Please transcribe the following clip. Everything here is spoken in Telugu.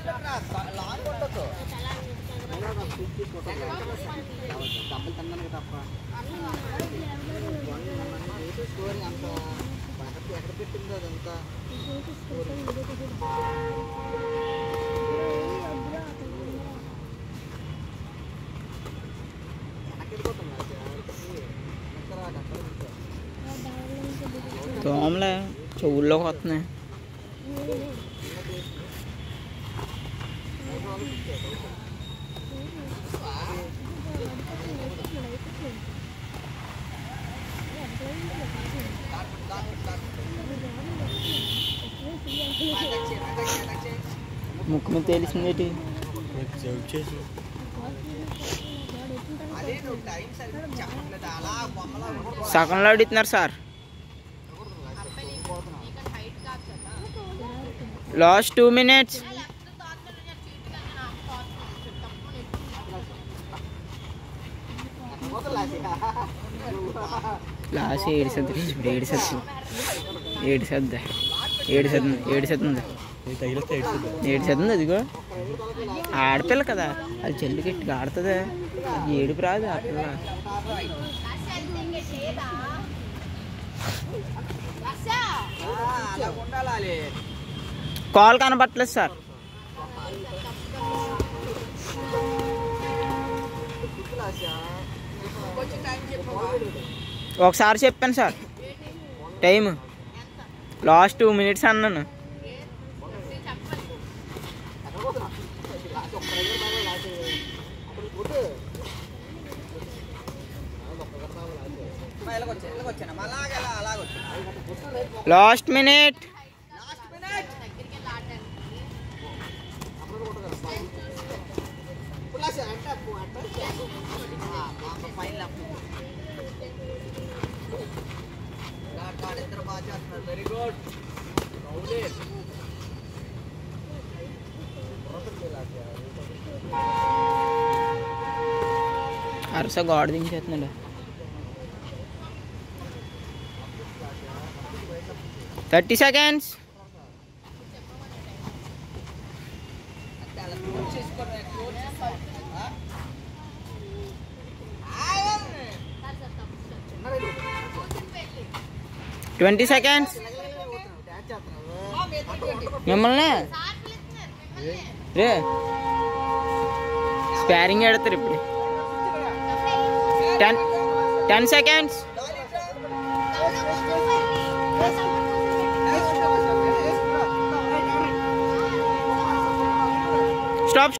డబ్బులు తిన్నాను తప్ప స్టోరీ అంత ఎక్కడ ఎక్కడ పెట్టిందో అదంతా దోమలే చెవుల్లోకి వస్తున్నాయి ముక్కు మీద తేలిసింది ఏంటి అదే నువ్వు టైం సరిగ్గా చెప్పట్లేదు అలా బొమ్మలా సగంలో అడుగుతున్నారు sir last two minutes last ఏడిసద్దు ఇప్పుడు ఏడిసద్దు ఏడిసద్దా ఏడిసద్దు ఏడిసద్దు ఏడిసద్దు అదిగో ఆడపిల్ల కదా అది చెల్లి గట్టిగా ఆడుతుంది ఏడుపు రాదు ఆ పిల్ల అలా ఉండాలి కాల్ కనబట్టలేదు సార్ కొంచెం టైం చెప్పవా ఒకసారి చెప్పాను sir time last two minutes అన్నాను ఇలాగొచ్చాను ఇలాగొచ్చాను అలాగే అలా అలాగొచ్చాను లాస్ట్ మినిట్ లాస్ట్ మినిట్ ఇప్పుడు లాస్ట్ అంటే అప్పు అంటే ఫైన్ అప్పు గాడ్ గాడ్ ఇద్దరు బాగా చేస్తున్నారు వెరీ గుడ్ అరస గోడ దించేస్తున్నాడు థర్టీ సెకండ్స్ అంటే అలా క్లోజ్ చేసుకోవడం క్లోజ్ చేసుకోవాలి ఆగండి. ట్వంటీ సెకండ్స్ డాన్స్ చేస్తున్నావు మా మీద కొట్టుకోండి. మిమ్మల్ని రే స్పారింగ్ ఆడతారు ఇప్పుడు టెన్ టెన్ సెకండ్స్ స్టాప్